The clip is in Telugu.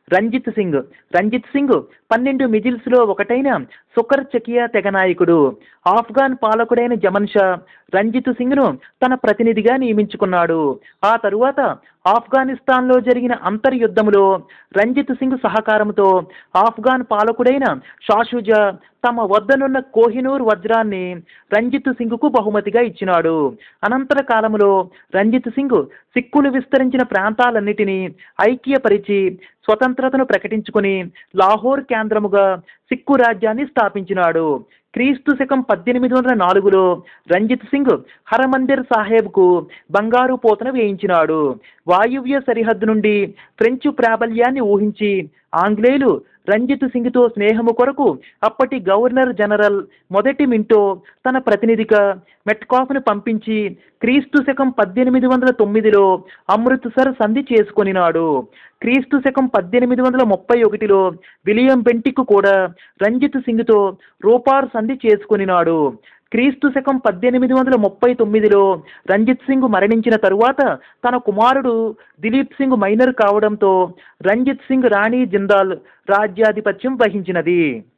రంజిత్ సింగ్ రంజిత్ సింగ్ పన్నెండు మిజిల్స్లో ఒకటైన సుకర్ చకియా తెగ నాయకుడు ఆఫ్ఘాన్ పాలకుడైన జమన్ షా రంజిత్ సింగ్ను తన ప్రతినిధిగా నియమించుకున్నాడు ఆ తరువాత ఆఫ్ఘనిస్తాన్లో జరిగిన అంతర్యుద్ధంలో రంజిత్ సింగ్ సహకారంతో ఆఫ్ఘాన్ పాలకుడైన షాషుజా తమ వద్దనున్న కోహినూర్ వజ్రాన్ని రంజిత్ సింగ్కు బహుమతిగా ఇచ్చినాడు అనంతర కాలంలో రంజిత్ సింగ్ సిక్కులు విస్తరించిన ప్రాంతాలన్నిటినీ ఐక్యపరిచి స్వతంత్రతను ప్రకటించుకుని లాహోర్ కేంద్రముగా సిక్కు రాజ్యాన్ని స్థాపించినాడు క్రీస్తు శకం పద్దెనిమిది వందల నాలుగులో రంజిత్ సింగ్ హరమందిర్ సాహెబ్కు బంగారు పోతన వేయించినాడు వాయువ్య సరిహద్దు నుండి ఫ్రెంచ్ ప్రాబల్యాన్ని ఊహించి ఆంగ్లేయులు రంజిత్ సింగ్తో స్నేహము కొరకు అప్పటి గవర్నర్ జనరల్ మొదటి మింటో తన ప్రతినిధిగా మెట్కాఫ్ను పంపించి క్రీస్తు శకం పద్దెనిమిది వందల తొమ్మిదిలో అమృత్సర్ సంధి చేసుకొనినాడు క్రీస్తు శకం పద్దెనిమిది వందల ముప్పై ఒకటిలో విలియం బెంటిక్ కూడా రంజిత్ సింగ్తో రూపార్ సంధి చేసుకొనినాడు క్రీస్తు శకం పద్దెనిమిది వందల ముప్పై తొమ్మిదిలో రంజిత్ సింగ్ మరణించిన తరువాత తన కుమారుడు దిలీప్ సింగ్ మైనర్ కావడంతో రంజిత్ సింగ్ రాణి జిందాల్ రాజ్యాధిపత్యం వహించినది